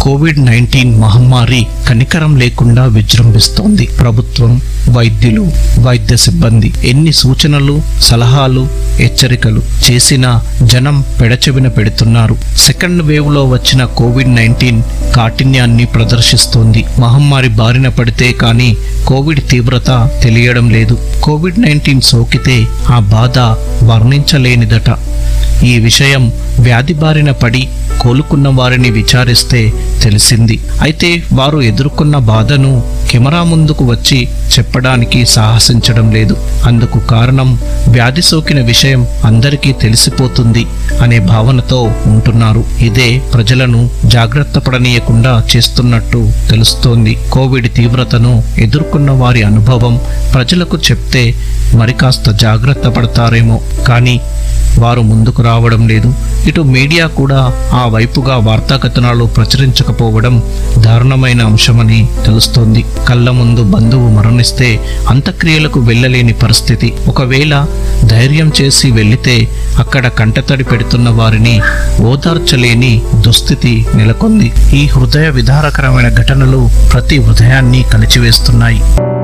Covid nineteen మహమ్మారి కనికరం లేకుండా విజృంభిస్తోంది ప్రభుత్వం వైద్యులు వైద్య సిబ్బంది ఎన్ని సూచనలు సలహాలు హెచ్చరికలు చేసినా జనం పెడచెవిన పెడుతున్నారు సెకండ్ వేవ్ లో వచ్చిన కోవిడ్ నైన్టీన్ కాఠిన్యాన్ని ప్రదర్శిస్తోంది మహమ్మారి బారిన పడితే కానీ కోవిడ్ తీవ్రత తెలియడం లేదు కోవిడ్ నైన్టీన్ సోకితే ఆ బాధ వర్ణించలేనిదట ఈ విషయం వ్యాధి బారిన పడి కోలుకున్న వారిని విచారిస్తే తెలిసింది అయితే వారు ఎదుర్కొన్న బాధను కెమెరా ముందుకు వచ్చి చెప్పడానికి సాహసించడం లేదు అందుకు కారణం వ్యాధి సోకిన విషయం అందరికీ తెలిసిపోతుంది అనే భావనతో ఉంటున్నారు ఇదే ప్రజలను జాగ్రత్త పడనీయకుండా చేస్తున్నట్టు తెలుస్తోంది కోవిడ్ తీవ్రతను ఎదుర్కొన్న వారి అనుభవం ప్రజలకు చెప్తే మరి కాస్త జాగ్రత్త పడతారేమో కానీ వారు ముందుకు రావడం లేదు ఇటు మీడియా కూడా ఆ వైపుగా వార్తా కథనాలు ప్రచురించకపోవడం దారుణమైన అంశమని తెలుస్తోంది కళ్ళ ముందు బంధువు మరణిస్తే అంత్యక్రియలకు వెళ్ళలేని పరిస్థితి ఒకవేళ ధైర్యం చేసి వెళ్లితే అక్కడ కంటతడి పెడుతున్న వారిని ఓదార్చలేని దుస్థితి నెలకొంది ఈ హృదయ విదారకరమైన ఘటనలు ప్రతి హృదయాన్ని కలిచివేస్తున్నాయి